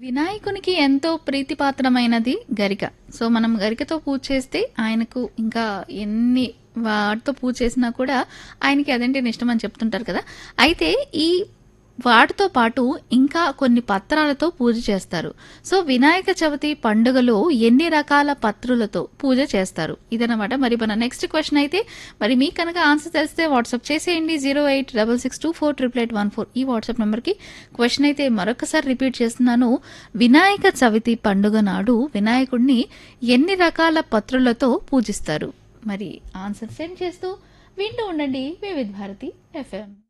వినాయకునికి ఎంతో ప్రీతిపాత్రమైనది గరిక సో మనం గరికతో పూజ చేస్తే ఆయనకు ఇంకా ఎన్ని వాటితో పూజ చేసినా కూడా ఆయనకి అదంటే ఇష్టం అని చెప్తుంటారు కదా అయితే ఈ వాటితో పాటు ఇంకా కొన్ని పత్రాలతో పూజ చేస్తారు సో వినాయక చవితి పండుగలో ఎన్ని రకాల పత్రులతో పూజ చేస్తారు ఇదనమాట మరి మన నెక్స్ట్ క్వశ్చన్ అయితే మరి మీకు కనుక ఆన్సర్ తెలిస్తే వాట్సాప్ చేసేయండి zero eight double six two four triple eight one four ఈ వాట్సాప్ నెంబర్కి క్వశ్చన్ అయితే మరొకసారి రిపీట్ చేస్తున్నాను వినాయక చవితి పండుగ నాడు వినాయకుడిని ఎన్ని రకాల పత్రులతో పూజిస్తారు మరి ఆన్సర్ సెండ్ చేస్తూ వింటూ ఉండండి వివిధ్ భారతి ఎఫ్ఎం